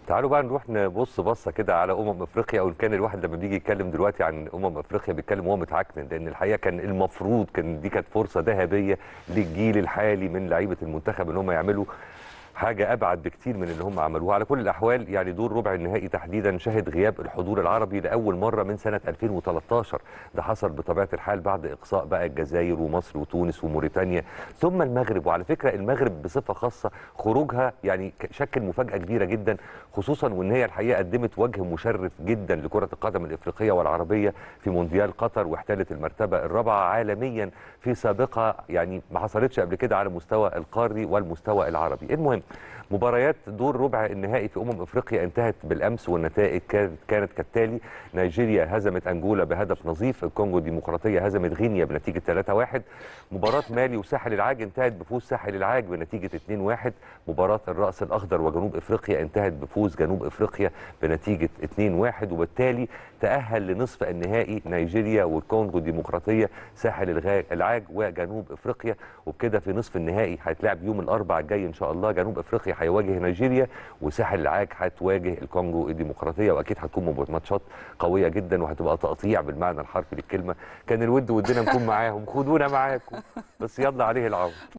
تعالوا بقى نروح نبص بصه كده على امم افريقيا وان كان الواحد لما بيجي يتكلم دلوقتي عن امم افريقيا بيتكلم وهو متعكنن لان الحقيقه كان المفروض كان دي كانت فرصه ذهبيه للجيل الحالي من لعيبه المنتخب ان هم يعملوا حاجه ابعد بكتير من اللي هم عملوها على كل الاحوال يعني دور ربع النهائي تحديدا شهد غياب الحضور العربي لاول مره من سنه 2013 ده حصل بطبيعه الحال بعد اقصاء بقى الجزائر ومصر وتونس وموريتانيا ثم المغرب وعلى فكره المغرب بصفه خاصه خروجها يعني شكل مفاجاه كبيره جدا خصوصا وان هي الحقيقه قدمت وجه مشرف جدا لكره القدم الافريقيه والعربيه في مونديال قطر واحتلت المرتبه الرابعه عالميا في سابقه يعني ما حصلتش قبل كده على مستوى القاري والمستوى العربي المهم مباريات دور ربع النهائي في امم افريقيا انتهت بالامس والنتائج كانت كانت كالتالي نيجيريا هزمت انجولا بهدف نظيف الكونغو الديمقراطيه هزمت غينيا بنتيجه 3-1 مباراه مالي وساحل العاج انتهت بفوز ساحل العاج بنتيجه 2-1 مباراه الراس الاخضر وجنوب افريقيا انتهت بفوز جنوب افريقيا بنتيجه 2-1 وبالتالي تاهل لنصف النهائي نيجيريا والكونغو الديمقراطيه ساحل العاج وجنوب افريقيا وبكده في نصف النهائي هيتلعب يوم الاربعاء الجاي ان شاء الله جنوب افريقيا هيواجه نيجيريا وساحل العاج هتواجه الكونغو الديمقراطيه واكيد هتكون ماتشات قويه جدا وهتبقى تقطيع بالمعنى الحرفي للكلمه كان الود ودنا نكون معاهم خدونا معاكم بس يلا عليه العوض